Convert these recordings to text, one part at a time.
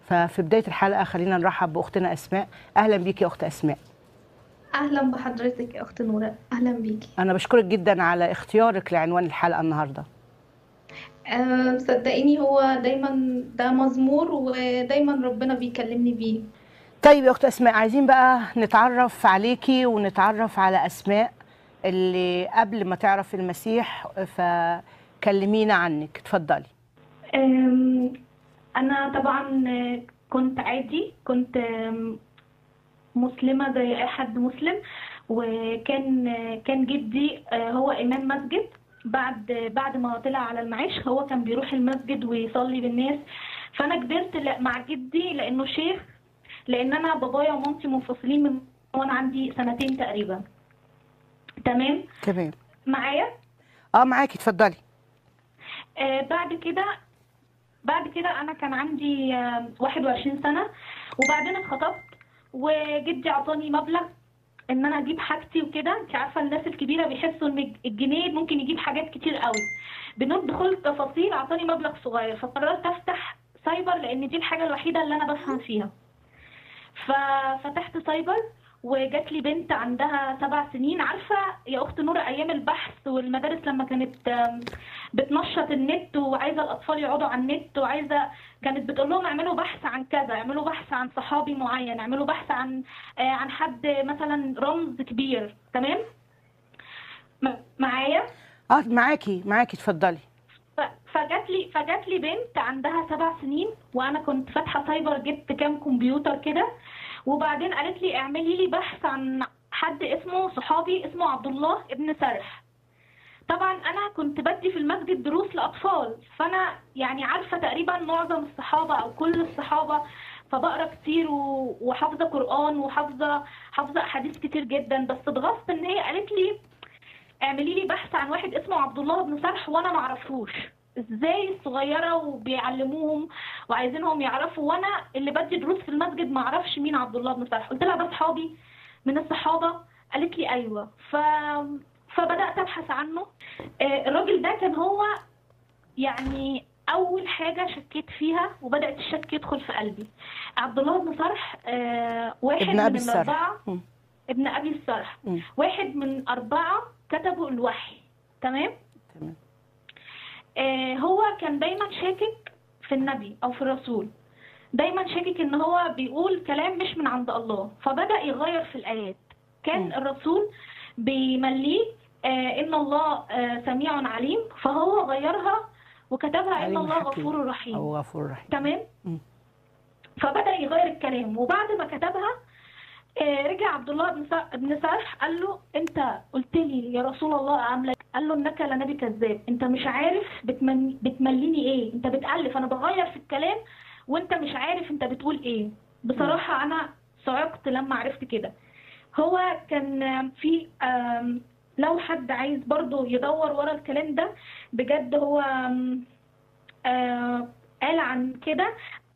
ففي بدايه الحلقه خلينا نرحب باختنا اسماء اهلا بيكي يا اخت اسماء اهلا بحضرتك يا اخت نوره اهلا بيكي انا بشكرك جدا على اختيارك لعنوان الحلقه النهارده أه صدقيني هو دايما ده مزمور ودايما ربنا بيكلمني بيه طيب يا اخت اسماء عايزين بقى نتعرف عليكي ونتعرف على اسماء اللي قبل ما تعرف المسيح فكلمينا عنك اتفضلي أم، انا طبعا كنت عادي كنت أم، مسلمه زي اي حد مسلم وكان كان جدي أه، هو امام مسجد بعد بعد ما طلع على المعاش هو كان بيروح المسجد ويصلي بالناس فانا كبرت ل- مع جدي لانه شيخ لان انا بابايا ومامتي منفصلين من وانا عندي سنتين تقريبا تمام تمام معايا اه معاكي اتفضلي آه بعد كده بعد كده انا كان عندي آه 21 سنه وبعدين اتخطبت وجدي عطاني مبلغ ان انا اجيب حاجتي وكده انت عارفه الناس الكبيره بيحسوا ان الجنيه ممكن يجيب حاجات كتير قوي بندخل التفاصيل عطاني مبلغ صغير فقررت افتح سايبر لان دي الحاجه الوحيده اللي انا بفهم فيها ففتحت سايبر وجات لي بنت عندها سبع سنين عارفه يا اخت نور ايام البحث والمدارس لما كانت آم، بتنشط النت وعايزه الاطفال يقعدوا على النت وعايزه كانت بتقول لهم اعملوا بحث عن كذا اعملوا بحث عن صحابي معين اعملوا بحث عن آه، عن حد مثلا رمز كبير تمام م- معايا اه معاكي معاكي اتفضلي ف- فجات لي فجات لي بنت عندها سبع سنين وانا كنت فاتحه سايبر جبت كام كمبيوتر كده وبعدين قالت لي اعملي لي بحث عن حد اسمه صحابي اسمه عبد الله ابن سرح طبعا انا كنت بدي في المسجد دروس لاطفال فانا يعني عارفه تقريبا معظم الصحابه او كل الصحابه فبقرا كتير و- وحافظه قران وحافظه حافظه احاديث كتير جدا بس اتغصت ان هي قالت لي اعملي لي بحث عن واحد اسمه عبد الله بن سرح وانا ما اعرفوش ازاي الصغيره وبيعلموهم وعايزينهم يعرفوا وانا اللي بدي دروس في المسجد ما اعرفش مين عبد الله بن سرح قلت لها ده صحابي من الصحابه قالت لي ايوه ف فبدات ابحث عنه آه، الراجل ده كان هو يعني اول حاجه شكيت فيها وبدات الشك يدخل في قلبي عبد الله بن سرح آه، واحد ابن ابي من السرح الاربعه مم. ابن ابي السرح مم. واحد من أربعة كتبوا الوحي تمام تمام آه هو كان دايما شاكك في النبي أو في الرسول دايما شاكك إن هو بيقول كلام مش من عند الله فبدأ يغير في الآيات كان مم. الرسول بيمليه آه إن الله آه سميع عليم فهو غيرها وكتبها إن عليم الله حكيم. غفور رحيم او غفور رحيم تمام مم. فبدأ يغير الكلام وبعد ما كتبها آه، رجع عبد الله بن سر- بن سرح قال له انت قلت لي يا رسول الله اعملك قال له انك لنبي كذاب انت مش عارف بتمن... بتمليني ايه انت بتألف انا بغير في الكلام وانت مش عارف انت بتقول ايه بصراحة انا صعقت لما عرفت كده هو كان آم، في آم، لو حد عايز برضو يدور ورا الكلام ده بجد هو آم، آه، قال عن كده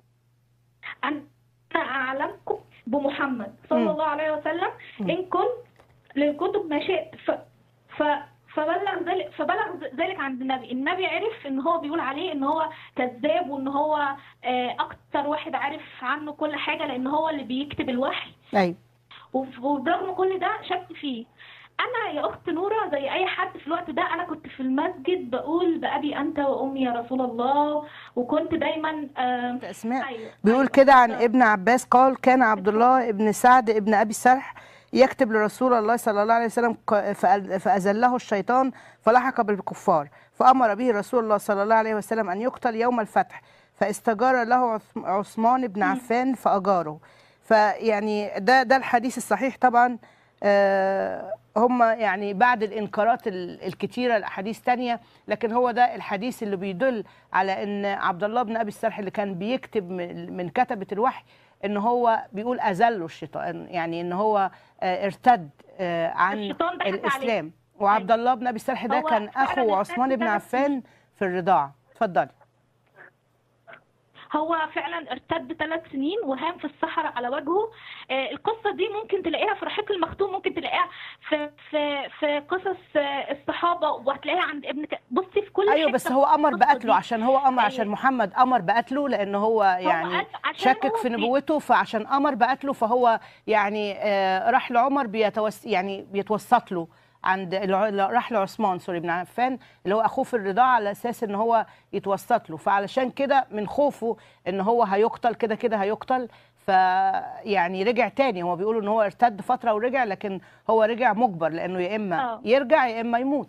أنا أعلمكم بمحمد صلى مم. الله عليه وسلم مم. إن كنت للكتب ما شئت ف... ف... فبلغ ذلك فبلغ ذلك عند النبي النبي عرف ان هو بيقول عليه ان هو كذاب وان هو آه، اكتر واحد عارف عنه كل حاجه لان هو اللي بيكتب الوحي ايوه وف- وبرغم كل ده شك فيه انا يا اخت نوره زي اي حد في الوقت ده انا كنت في المسجد بقول بابي انت وامي يا رسول الله وكنت دايما آه، اسماء ايوه بيقول أيوة. كده عن ابن عباس قال كان عبد الله ابن سعد ابن ابي السرح يكتب لرسول الله صلى الله عليه وسلم ق- فأ- فأذله الشيطان فلحق بالكفار فأمر به رسول الله صلى الله عليه وسلم أن يقتل يوم الفتح فاستجار له عث- عثمان بن عفان فأجاره فيعني ده ده الحديث الصحيح طبعا آه، هم يعني بعد الانكارات ال- الكتيره الاحاديث تانية لكن هو ده الحديث اللي بيدل على ان عبد الله بن ابي السرح اللي كان بيكتب من من كتبه الوحي ان هو بيقول اذله الشيطان يعني ان هو آه، ارتد آه، عن الشيطان ضحك عليه. الاسلام وعبد الله بن ابي السرح ده هو كان فعلاً اخو ارتد عثمان بن ثلاث عفان في الرضاعه اتفضلي هو فعلا ارتد ثلاث سنين وهام في الصحراء على وجهه آه، القصه دي ممكن تلاقيها في رحيق المختوم ممكن تلاقيها في في في قصص آه، الصحابه وهتلاقيها عند ابن ك... بصي في كل ايوه حتة بس هو امر القصة بقتله دي. عشان هو امر عشان أيوة. محمد امر بقتله لان هو يعني قال عشان شكك هو في بي- نبوته فعشان امر بقتله فهو يعني آه، راح لعمر بيتوس يعني بيتوسط له عند الع- راح لعثمان سوري بن عفان اللي هو اخوه في الرضاعه على اساس ان هو يتوسط له فعلشان كده من خوفه ان هو هيقتل كده كده هيقتل فيعني رجع تاني هو بيقولوا ان هو ارتد فتره ورجع لكن هو رجع مجبر لانه يا اما آه. يرجع يا اما يموت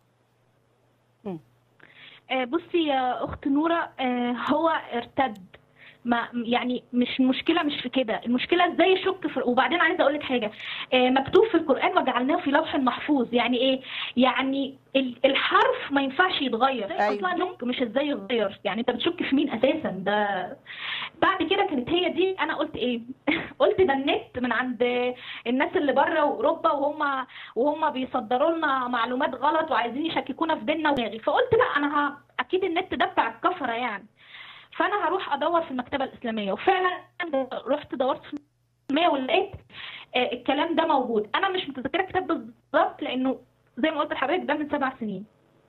آه، بصي يا اخت نوره آه، هو ارتد ما يعني مش المشكله مش في كده المشكله ازاي يشك في وبعدين عايزه اقول لك حاجه آه، مكتوب في القران وجعلناه في لوح محفوظ يعني ايه يعني ال- الحرف ما ينفعش يتغير أيوة. اصلا شك مش ازاي يتغير يعني انت بتشك في مين اساسا ده بعد كده كانت هي دي انا قلت ايه قلت ده النت من عند الناس اللي بره واوروبا وهم وهم بيصدروا لنا معلومات غلط وعايزين يشككونا في ديننا ودماغي فقلت لا انا ه... اكيد النت ده بتاع الكفره يعني فانا هروح ادور في المكتبه الاسلاميه وفعلا رحت دورت في الاسلاميه ولقيت آه، الكلام ده موجود انا مش متذكره الكتاب بالظبط لانه زي ما قلت لحضرتك ده من سبع سنين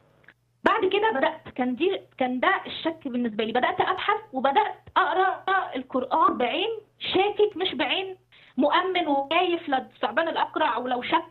بعد كده بدات كان دي كان ده الشك بالنسبه لي بدات ابحث وبدات اقرا القران بعين شاكك مش بعين مؤمن وخايف لثعبان الاقرع ولو شك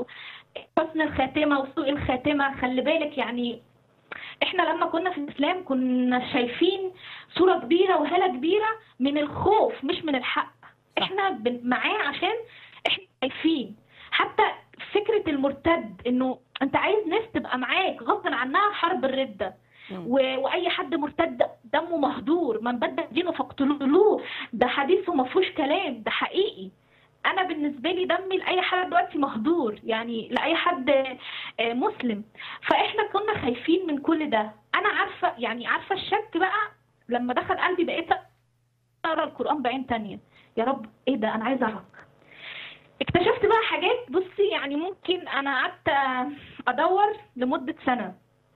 حسن الخاتمه وسوء الخاتمه خلي بالك يعني احنا لما كنا في الاسلام كنا شايفين صوره كبيره وهاله كبيره من الخوف مش من الحق صح. احنا بن- معاه عشان احنا خايفين حتى فكره المرتد انه انت عايز ناس تبقى معاك غصب عنها حرب الرده مم. و- واي حد مرتد دمه مهدور من بدل دينه فاقتلوه ده حديث وما فيهوش كلام ده حقيقي انا بالنسبه لي دمي لاي حد دلوقتي مهدور يعني لاي حد آه، مسلم فاحنا كنا خايفين من كل ده انا عارفه يعني عارفه الشك بقى لما دخل قلبي بقيت اقرا القران بعين تانية يا رب ايه ده انا عايزه اعرف اكتشفت بقى حاجات بصي يعني ممكن انا قعدت ادور لمده سنه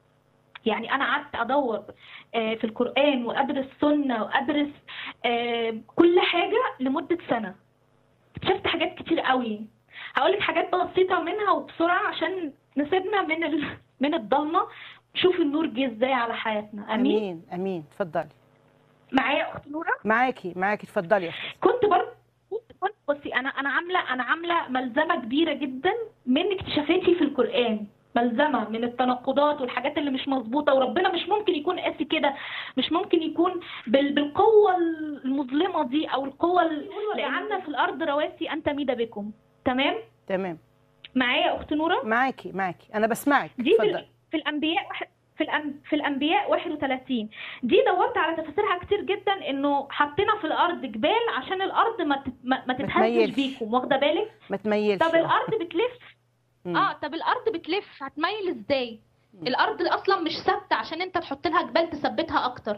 يعني انا قعدت ادور آه، في القران وادرس سنه وادرس آه، كل حاجه لمده سنه اكتشفت حاجات كتير قوي هقول لك حاجات بسيطه منها وبسرعه عشان نسيبنا من ال... من الضلمه شوف النور جه ازاي على حياتنا امين امين امين اتفضلي معايا اخت نوره معاكي معاكي اتفضلي يا اختي كنت برضه كنت كنت بصي انا انا عامله انا عامله ملزمه كبيره جدا من اكتشافاتي في القران ملزمه من التناقضات والحاجات اللي مش مظبوطه وربنا مش ممكن يكون قاسي كده مش ممكن يكون بال- بالقوه المظلمه دي او القوه ال- جعلنا في الارض رواسي ان تميد بكم تمام تمام معايا يا اخت نوره معاكي معاكي انا بسمعك دي في, اتفضلي ال- في الانبياء واحد- في الأن- في الانبياء 31 دي دورت على تفاسيرها كتير جدا انه حطينا في الارض جبال عشان الارض ما تت- ما, ما تتهزش تميلش. بيكم واخده بالك ما تميلش طب الارض بتلف مم. اه طب الارض بتلف هتميل ازاي الارض اصلا مش ثابته عشان انت تحط لها جبال تثبتها اكتر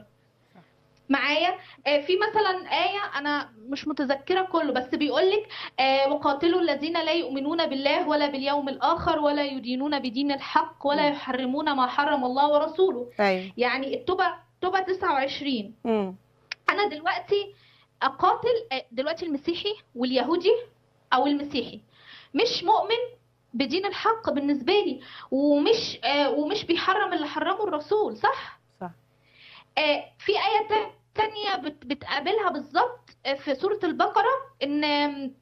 معايا آه في مثلا آية أنا مش متذكرة كله بس بيقولك آه وقاتلوا الذين لا يؤمنون بالله ولا باليوم الآخر ولا يدينون بدين الحق ولا مم. يحرمون ما حرم الله ورسوله ايوه يعني التوبة توبة 29 مم. انا دلوقتي اقاتل آه، دلوقتي المسيحي واليهودي او المسيحي مش مؤمن بدين الحق بالنسبه لي ومش آه، ومش بيحرم اللي حرمه الرسول صح صح آه، في آية تا- تانية بت- بتقابلها بالظبط آه، في سورة البقرة إن آم،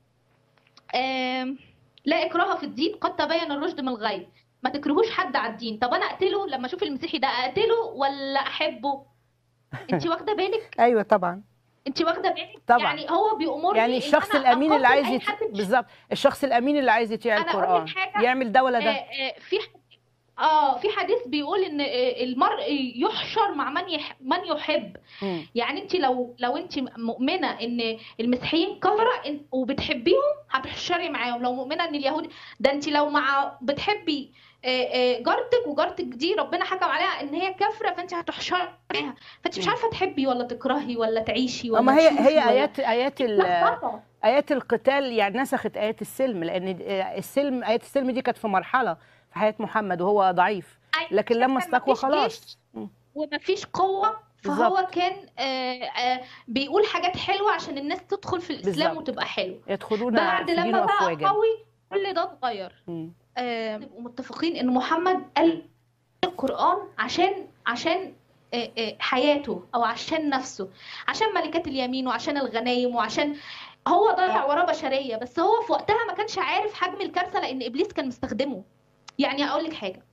آم، لا إكراه في الدين قد تبين الرشد من الغي ما تكرهوش حد على الدين طب أنا أقتله لما أشوف المسيحي ده أقتله ولا أحبه أنت واخدة بالك ايوه طبعا انت واخده بالك طبعا. يعني هو بيأمرني يعني إن الشخص أنا الامين اللي أقاتل عايز أي يت... حد مش- بالظبط الشخص الامين اللي عايز يطيع أنا أقول القران لك حاجة، يعمل ده ولا آه، ده آه، في ح- اه في حديث بيقول ان آه، المرء يحشر مع من يح... من يحب مم. يعني انت لو لو انت مؤمنه ان المسيحيين كفره إن- وبتحبيهم هتحشري معاهم لو مؤمنه ان اليهود ده انت لو مع بتحبي آه، آه، جارتك وجارتك دي ربنا حكم عليها ان هي كافره فانت هتحشري معاها فانت مش مم. عارفه تحبي ولا تكرهي ولا تعيشي ولا اما هي تشوفي هي ولا- ايات ايات ال... لخبطة. ايات القتال يعني نسخت ايات السلم لان السلم ايات السلم دي كانت في مرحله في حياه محمد وهو ضعيف أيوة، لكن لما عشان استقوى مفيش خلاص جيش مم. ومفيش قوة فهو بالظبط. كان آه، آه، بيقول حاجات حلوة عشان الناس تدخل في الإسلام بالظبط. وتبقى حلوة يدخلون بعد في دين لما بقى افواجا قوي كل ده اتغير مم. آه، نبقوا متفقين ان محمد قال القرآن عشان عشان آه، آه، حياته او عشان نفسه عشان ملكات اليمين وعشان الغنايم وعشان هو ضيع وراه بشرية بس هو في وقتها ما كانش عارف حجم الكارثة لان ابليس كان مستخدمه يعني اقول لك حاجة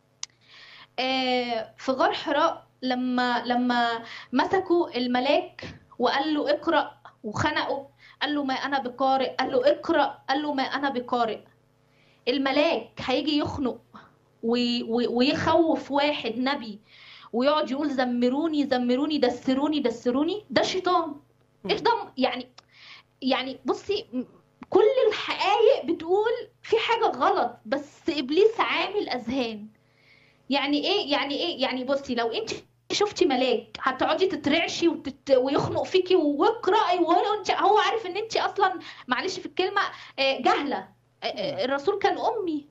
آه، في غار حراء لما لما مسكوا الملاك وقال له اقرأ وخنقه قال له ما انا بقارئ قال له اقرأ قال له ما انا بقارئ الملاك هيجي يخنق وي- وي- ويخوف واحد نبي ويقعد يقول زمروني زمروني دسروني دسروني ده شيطان ايش ده يعني يعني بصي م- كل الحقائق بتقول في حاجة غلط بس ابليس عامل اذهان يعني ايه يعني ايه يعني بصي لو انت شفتي ملاك هتقعدي تترعشي وتت... ويخنق فيكي واقرأي وانت هو عارف ان انت اصلا معلش في الكلمة آه، جهلة آه، آه، الرسول كان امي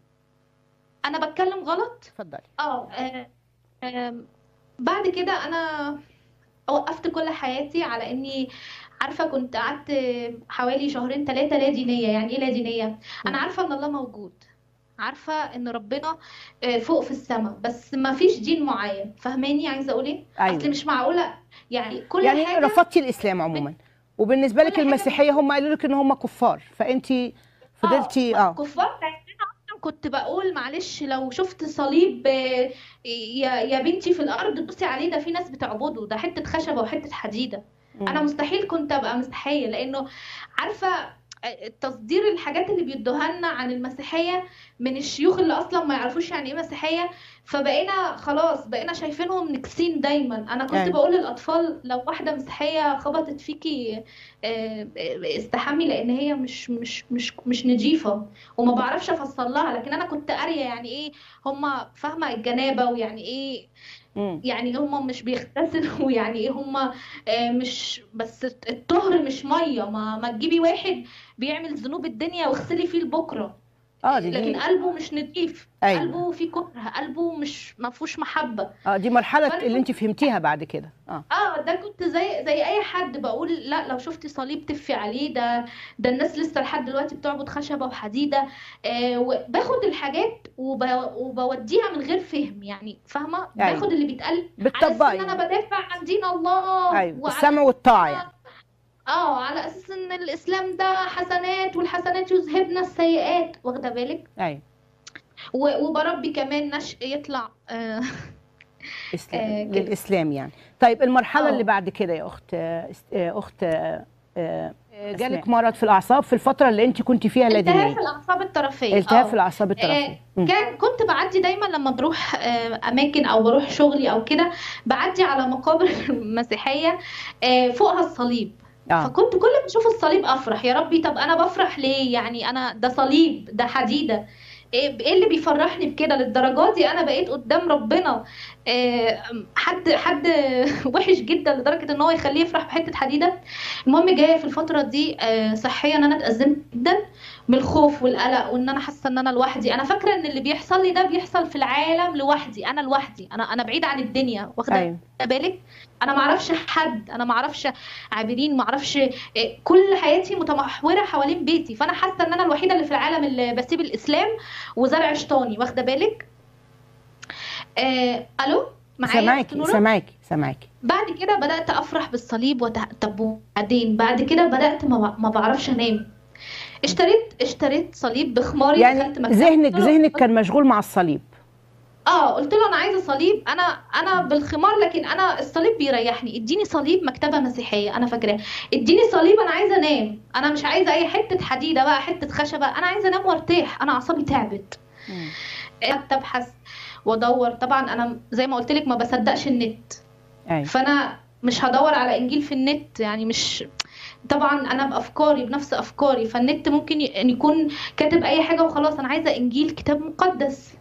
انا بتكلم غلط اتفضلي اه آه، آم، بعد كده انا وقفت كل حياتي على اني عارفه كنت قعدت حوالي شهرين ثلاثه لا دينيه يعني ايه لا دينيه انا عارفه ان الله موجود عارفه ان ربنا آه، فوق في السماء بس ما فيش دين معين فاهماني عايزه اقول ايه أيوة. اصل مش معقوله يعني كل يعني حاجه رفضتي الاسلام عموما وبالنسبه لك كل حاجة- المسيحيه هم قالوا لك ان هم كفار فانت فضلتي اه كفار لان انا اصلا كنت بقول معلش لو شفت صليب آه، يا يا بنتي في الارض دوسي عليه ده في ناس بتعبده ده حته خشبه وحته حديده انا مم. مستحيل كنت ابقى مسيحيه لانه عارفه تصدير الحاجات اللي بيدوها لنا عن المسيحيه من الشيوخ اللي اصلا ما يعرفوش يعني ايه مسيحيه فبقينا خلاص بقينا شايفينهم نكسين دايما انا كنت أيوة. بقول للاطفال لو واحده مسيحيه خبطت فيكي آه، آه، استحمي لان هي مش مش مش مش نضيفه وما بعرفش افسر لها لكن انا كنت قاريه يعني ايه هم فاهمه الجنابه ويعني ايه مم. يعني هم مش بيغتسلوا ويعني ايه هم آه، مش بس الطهر مش ميه ما ما تجيبي واحد بيعمل ذنوب الدنيا واغسلي فيه لبكره اه دي لكن دي قلبه مش نضيف أيوة. قلبه فيه كره قلبه مش ما فيهوش محبه اه دي مرحله فأنا اللي انت فهمتيها بعد كده اه اه ده كنت زي زي اي حد بقول لا لو شفتي صليب تفي عليه ده ده الناس لسه لحد دلوقتي بتعبد خشبه وحديده آه وباخد الحاجات وب... وبوديها من غير فهم يعني فاهمه أيوة. باخد اللي بيتقال على اساس بتطبقي ان انا بدافع عن دين الله ايوه وعلى السمع والطاعه يعني اه على اساس ان الاسلام ده حسنات والحسنات يذهبن السيئات واخده بالك ايوه و- وبربي كمان نشء يطلع آه إسلام. آه، كده. للاسلام يعني طيب المرحله آه. اللي بعد كده يا اخت آه، است- آه، اخت آه، آه، جالك أسماء. مرض في الاعصاب في الفتره اللي انت كنت فيها لا التهاب في دينيه الاعصاب الطرفيه التهاب آه. في الاعصاب الطرفيه مم. كان كنت بعدي دايما لما بروح آه، اماكن او بروح شغلي او كده بعدي على مقابر مسيحيه آه، فوقها الصليب اه فكنت كل ما اشوف الصليب افرح يا ربي طب انا بفرح ليه يعني انا ده صليب ده حديده ايه إيه اللي بيفرحني بكده للدرجات دي انا بقيت قدام ربنا آه، حد حد وحش جدا لدرجه ان هو يخليه يفرح بحته حديده المهم جايه في الفتره دي آه، صحيا انا اتأزمت جدا من الخوف والقلق وان انا حاسه ان انا لوحدي انا فاكره ان اللي بيحصل لي ده بيحصل في العالم لوحدي انا لوحدي انا انا بعيده عن الدنيا واخده ايوه بالك انا ما اعرفش حد انا ما اعرفش عابرين ما اعرفش إيه، كل حياتي متمحوره حوالين بيتي فانا حاسه ان انا الوحيده اللي في العالم اللي بسيب الاسلام وزرع شيطاني واخده بالك آه، الو معايا أخت سامعاكي نورة؟ سامعاكي سامعاكي بعد كده بدات افرح بالصليب وت... طب وبعدين بعد كده بدات ما, ب... ما بعرفش انام اشتريت اشتريت صليب بخماري يعني دخلت مكتبة ذهنك قلت له- ذهنك كان مشغول مع الصليب اه قلت له انا عايزه صليب انا انا بالخمار لكن انا الصليب بيريحني اديني صليب مكتبه مسيحيه انا فاكراه اديني صليب انا عايزه انام انا مش عايزه اي حته حديده بقى حته خشبه انا عايزه انام وارتاح انا اعصابي تعبت قعدت ابحث وادور طبعا انا زي ما قلت لك ما بصدقش النت ايوه فانا مش هدور على انجيل في النت يعني مش طبعا انا بافكاري بنفس افكاري فالنت ممكن ي- ان يكون كاتب اي حاجه وخلاص انا عايزه انجيل كتاب مقدس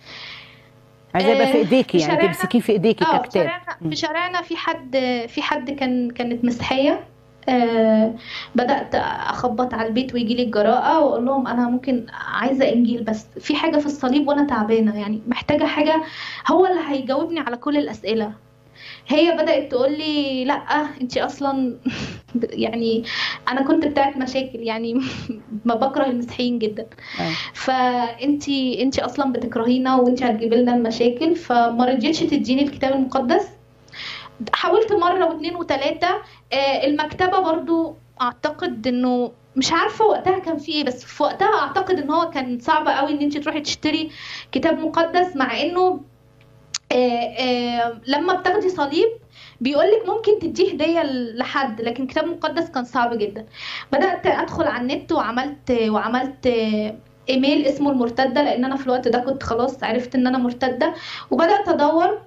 عايزه يبقى في آه، ايديكي في يعني شارعنا- تمسكيه في ايديكي اه في ككتاب شارعنا مم. في شارعنا في حد في حد كان كانت مسيحيه آه بدات اخبط على البيت ويجي لي الجراءه واقول لهم انا ممكن عايزه انجيل بس في حاجه في الصليب وانا تعبانه يعني محتاجه حاجه هو اللي هيجاوبني على كل الاسئله هي بدأت تقول لي لا انت اصلا يعني انا كنت بتاعت مشاكل يعني ما بكره المسيحيين جدا أيوة. فانت انت اصلا بتكرهينا وانت هتجيبي لنا المشاكل فما رضيتش تديني الكتاب المقدس حاولت مره واثنين وثلاثه آه، المكتبه برضو اعتقد انه مش عارفه وقتها كان في ايه بس في وقتها اعتقد ان هو كان صعب قوي ان انت تروحي تشتري كتاب مقدس مع انه آه، آه، لما بتاخدي صليب بيقولك ممكن تديه هدية لحد لكن كتاب مقدس كان صعب جدا بدأت أدخل على النت وعملت وعملت آه، ايميل اسمه المرتدة لأن أنا في الوقت ده كنت خلاص عرفت إن أنا مرتدة وبدأت أدور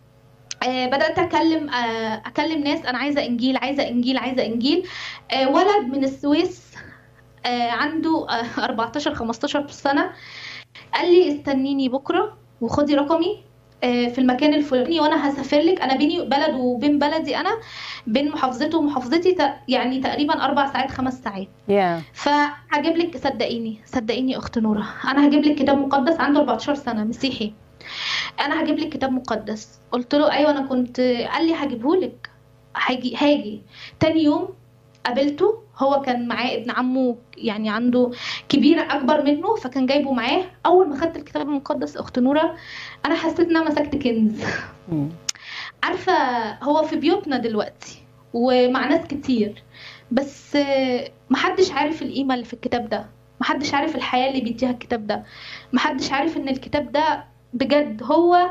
آه، بدأت أكلم آه، أكلم ناس أنا عايزة إنجيل عايزة إنجيل عايزة إنجيل آه، ولد من السويس آه، عنده آه، 14 15 سنة قال لي استنيني بكرة وخدي رقمي آه، في المكان الفلاني وانا هسافر لك انا بيني بلد وبين بلدي انا بين محافظته ومحافظتي ت- يعني تقريبا اربع ساعات خمس ساعات يا فهجيب لك صدقيني صدقيني يا اخت نوره انا هجيب لك كتاب مقدس عنده 14 سنه مسيحي انا هجيب لك كتاب مقدس قلت له ايوه انا كنت قال لي هجيبه لك هاجي هاجي تاني يوم قابلته هو كان معاه ابن عمه يعني عنده كبير اكبر منه فكان جايبه معاه اول ما خدت الكتاب المقدس اخت نوره انا حسيت ان انا مسكت كنز مم. عارفة هو في بيوتنا دلوقتي ومع ناس كتير بس آه، محدش عارف القيمة اللي في الكتاب ده محدش عارف الحياة اللي بيديها الكتاب ده محدش عارف ان الكتاب ده بجد هو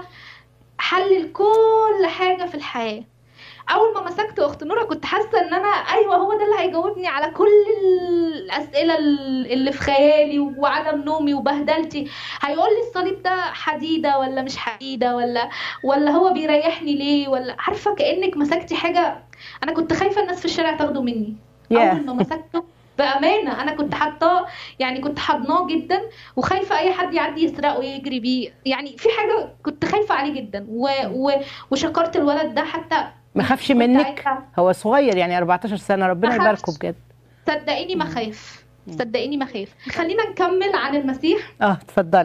حل لكل حاجة في الحياة اول ما مسكت اخت نورة كنت حاسة ان انا ايوه هو ده اللي هيجاوبني على كل الاسئلة اللي في خيالي وعدم نومي وبهدلتي هيقول لي الصليب ده حديدة ولا مش حديدة ولا ولا هو بيريحني ليه ولا عارفه كانك مسكتي حاجه انا كنت خايفه الناس في الشارع تاخده مني يا. اول ما مسكته بامانه انا كنت حاطاه يعني كنت حضناه جدا وخايفه اي حد يعدي يسرقه ويجري بيه يعني في حاجه كنت خايفه عليه جدا و... و... وشكرت الولد ده حتى ما خافش كنت منك عايزة- هو صغير يعني 14 سنه ربنا ما يباركه خافش. بجد صدقيني ما خايف صدقيني ما خايف خلينا نكمل عن المسيح اه اتفضلي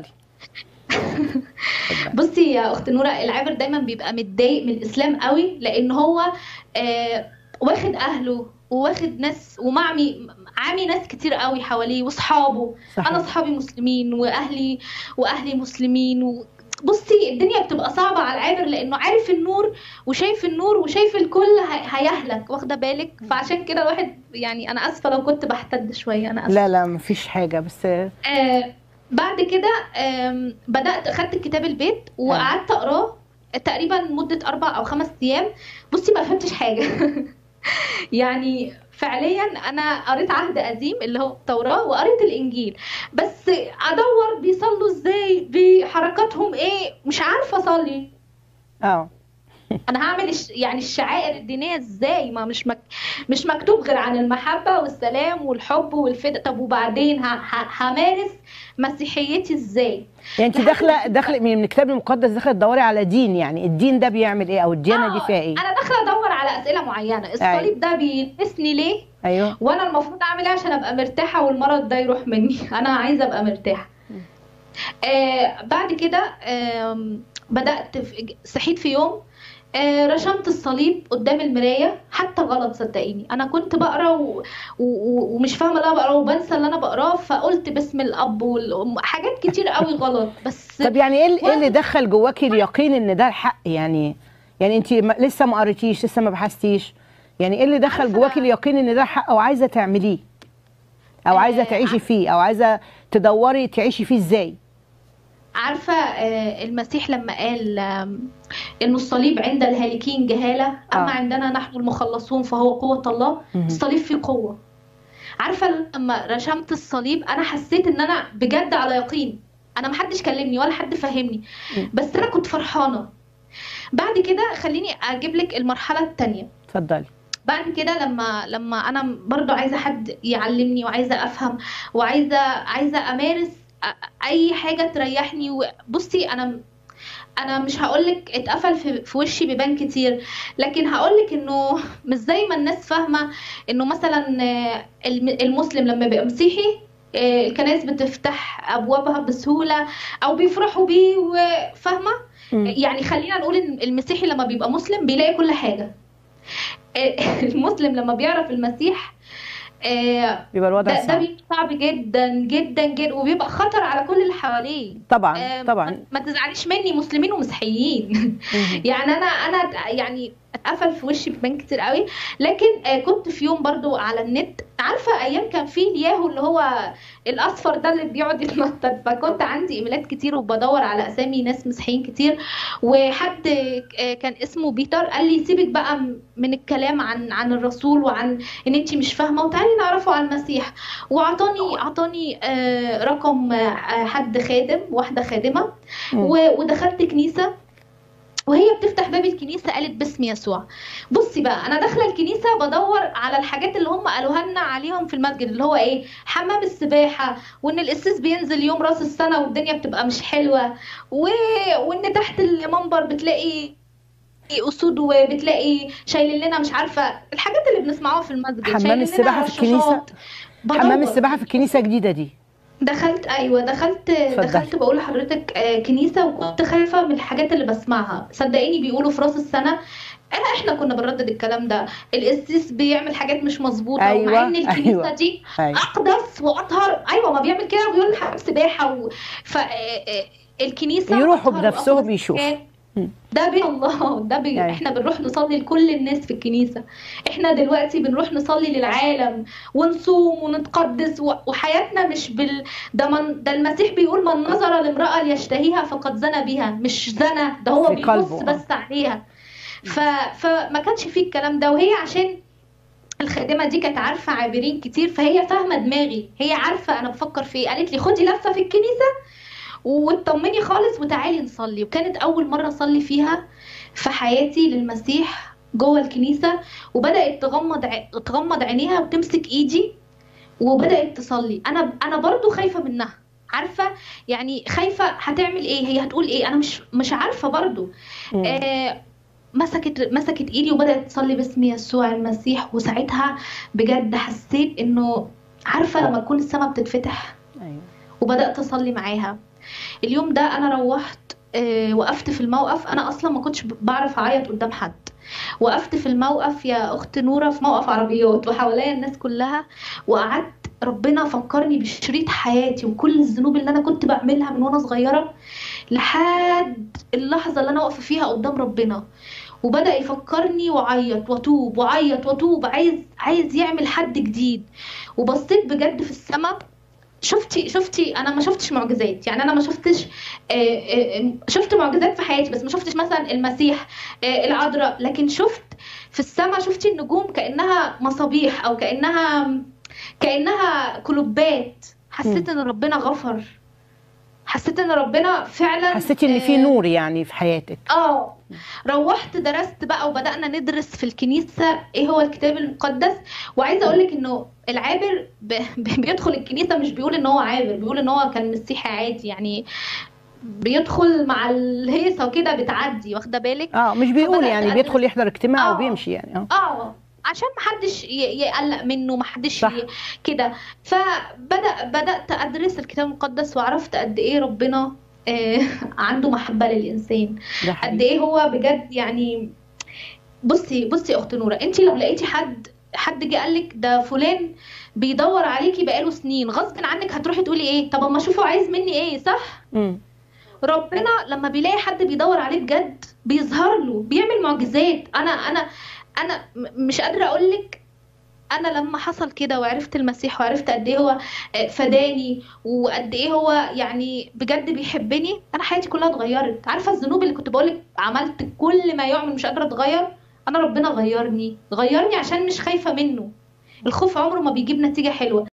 بصي يا اخت نوره العابر دايما بيبقى متضايق من الاسلام قوي لان هو آه واخد اهله وواخد ناس ومعمي عامي ناس كتير قوي حواليه واصحابه صحيح. انا اصحابي مسلمين واهلي واهلي مسلمين و... بصي الدنيا بتبقى صعبة على العابر لأنه عارف النور وشايف النور وشايف الكل هي- هيهلك واخدة بالك فعشان كده الواحد يعني أنا آسفة لو كنت بحتد شوية أنا آسفة لا لا مفيش حاجه بس آه بعد كده آم، بدأت أخدت الكتاب البيت وقعدت أقراه تقريبا مدة أربع أو خمس أيام بصي ما فهمتش حاجة يعني فعليا أنا قريت عهد قديم اللي هو التوراة وقريت الإنجيل بس أدور بيصلوا إزاي بحركاتهم إيه مش عارفة أصلي اه انا هعمل الش... يعني الشعائر الدينيه ازاي ما مش مك... مش مكتوب غير عن المحبه والسلام والحب والفدا طب وبعدين ه... ه... همارس مسيحيتي ازاي يعني انت داخله داخله من الكتاب المقدس داخله تدوري على دين يعني الدين ده بيعمل ايه او الديانه دي آه، فيها ايه انا داخله ادور على اسئله معينه الصليب ده بيلمسني ليه ايوه وانا المفروض اعمل ايه عشان ابقى مرتاحه والمرض ده يروح مني انا عايزه ابقى مرتاحه آه بعد كده آم، بدات في... صحيت في يوم آه، رشمت الصليب قدام المرايه حتى غلط صدقيني انا كنت بقرا و... و... و- ومش فاهمه اللي انا بقراه وبنسى اللي انا بقراه فقلت باسم الاب والام حاجات كتير قوي غلط بس طب يعني ايه ايه اللي دخل جواكي اليقين ان ده الحق يعني يعني انت ما- لسه ما قريتيش لسه ما بحثتيش يعني ايه اللي دخل عارفة- جواكي اليقين ان ده الحق او عايزه تعمليه او آه، عايزه تعيشي فيه او عايزه تدوري تعيشي فيه ازاي عارفة آه، المسيح لما قال آم، إنه الصليب عند الهالكين جهالة أما آه. عندنا نحن المخلصون فهو قوة الله مهم. الصليب فيه قوة عارفة لما رشمت الصليب أنا حسيت إن أنا بجد على يقين أنا محدش كلمني ولا حد فهمني مم. بس أنا كنت فرحانة بعد كده خليني أجيب لك المرحلة التانية اتفضلي بعد كده لما لما انا برضو عايزه حد يعلمني وعايزه افهم وعايزه عايزه امارس أ- اي حاجه تريحني وبصي انا انا مش هقولك اتقفل في, في وشي بيبان كتير لكن هقولك انه مش زي ما الناس فاهمه انه مثلا آه، الم- المسلم لما بيبقى مسيحي آه، الكنائس بتفتح ابوابها بسهوله او بيفرحوا بيه وفاهمه مم. يعني خلينا نقول ان المسيحي لما بيبقى مسلم بيلاقي كل حاجه آه، المسلم لما بيعرف المسيح آه، بيبقى الوضع ده ده صعب بيبقى صعب جدا جدا جدا وبيبقى خطر على كل اللي حواليه طبعا آه، طبعا ما- ما تزعليش مني مسلمين ومسيحيين مم. يعني انا انا يعني اتقفل في وشي بيبان كتير قوي لكن آه، كنت في يوم برضو على النت عارفه ايام كان في الياهو اللي هو الاصفر ده اللي بيقعد يتنطط فكنت عندي ايميلات كتير وبدور على اسامي ناس مسيحيين كتير وحد آه، كان اسمه بيتر قال لي سيبك بقى م- من الكلام عن عن الرسول وعن ان انت مش فاهمه وتعالي نعرفه على المسيح واعطاني اعطاني آه، رقم آه، حد خادم واحده خادمه مم. و- ودخلت كنيسه وهي بتفتح باب الكنيسه قالت باسم يسوع بصي بقى انا داخله الكنيسه بدور على الحاجات اللي هم قالوها لنا عليهم في المسجد اللي هو ايه حمام السباحه وان القسيس بينزل يوم راس السنه والدنيا بتبقى مش حلوه و... وان تحت المنبر بتلاقي اسود وبتلاقي شايلين لنا مش عارفه الحاجات اللي بنسمعوها في المسجد حمام شايلين لنا السباحة في الكنيسة؟ رشاشات. حمام بدور. السباحه في الكنيسه جديده دي دخلت ايوه دخلت اتفضلي. دخلت بقول لحضرتك آه، كنيسه وكنت خايفه من الحاجات اللي بسمعها صدقيني بيقولوا في راس السنه انا احنا كنا بنردد الكلام ده القسيس بيعمل حاجات مش مظبوطه أيوة، ومع ان الكنيسه أيوة. دي أيوة. اقدس واطهر ايوه ما بيعمل كده وبيقول حمام سباحه و... ف آه، آه، الكنيسه يروحوا أطهر بنفسهم وأقدس يشوفوا. مكان. مم. ده بين الله ده بي... أيوة. احنا بنروح نصلي لكل الناس في الكنيسه احنا دلوقتي بنروح نصلي للعالم ونصوم ونتقدس و... وحياتنا مش بال ده من ده المسيح بيقول من نظر لامراه ليشتهيها فقد زنى بها مش زنى ده هو في بيبص قلبه. بس عليها ف... فما كانش فيه الكلام ده وهي عشان الخادمه دي كانت عارفه عابرين كتير فهي فاهمه دماغي هي عارفه انا بفكر في ايه قالت لي خدي لفه في الكنيسه واطمني خالص وتعالي نصلي وكانت اول مره اصلي فيها في حياتي للمسيح جوه الكنيسه وبدات تغمض ع... تغمض عينيها وتمسك ايدي وبدات تصلي انا انا برضو خايفه منها عارفه يعني خايفه هتعمل ايه هي هتقول ايه انا مش مش عارفه برضو مم. آه مسكت مسكت ايدي وبدات تصلي باسم يسوع المسيح وساعتها بجد حسيت انه عارفه لما تكون السماء بتتفتح ايوه وبدات اصلي معاها اليوم ده انا روحت آه، وقفت في الموقف انا اصلا ما كنتش بعرف اعيط قدام حد وقفت في الموقف يا اخت نوره في موقف عربيات وحواليا الناس كلها وقعدت ربنا فكرني بشريط حياتي وكل الذنوب اللي انا كنت بعملها من وانا صغيره لحد اللحظه اللي انا واقفه فيها قدام ربنا وبدا يفكرني وعيط واتوب وعيط واتوب عايز عايز يعمل حد جديد وبصيت بجد في السماء شفتي شفتي انا ما شفتش معجزات يعني انا ما شفتش آه، آه، آه، شفت معجزات في حياتي بس ما شفتش مثلا المسيح آه، العذراء لكن شفت في السماء شفتي النجوم كانها مصابيح او كانها كانها كلوبات حسيت ان ربنا غفر حسيت ان ربنا فعلا حسيتي ان في آه، نور يعني في حياتك اه روحت درست بقى وبدأنا ندرس في الكنيسة ايه هو الكتاب المقدس وعايزة اقولك انه العابر ب... ب- بيدخل الكنيسة مش بيقول ان هو عابر بيقول ان هو كان مسيحي عادي يعني بيدخل مع الهيصة وكده بتعدي واخدة بالك اه مش بيقول فبدأت يعني أدرس- بيدخل يحضر اجتماع آه. وبيمشي يعني اه اه عشان محدش ي- يقلق منه محدش صح. ي- كده فبدأ بدأت أدرس الكتاب المقدس وعرفت قد ايه ربنا آه، عنده محبة للإنسان ده قد حقيقي ايه هو بجد يعني بصي بصي يا اخت نوره انت لو لقيتي حد حد جه قال لك ده فلان بيدور عليكي بقاله سنين غصب عنك هتروحي تقولي ايه طب اما اشوفه عايز مني ايه صح مم. ربنا لما بيلاقي حد بيدور عليه بجد بيظهر له بيعمل معجزات انا انا انا م- مش قادره اقول لك انا لما حصل كده وعرفت المسيح وعرفت قد ايه هو آه، فداني وقد ايه هو يعني بجد بيحبني انا حياتي كلها اتغيرت عارفه الذنوب اللي كنت بقولك عملت كل ما يعمل مش قادره اتغير انا ربنا غيرني غيرني عشان مش خايفه منه الخوف عمره ما بيجيب نتيجه حلوه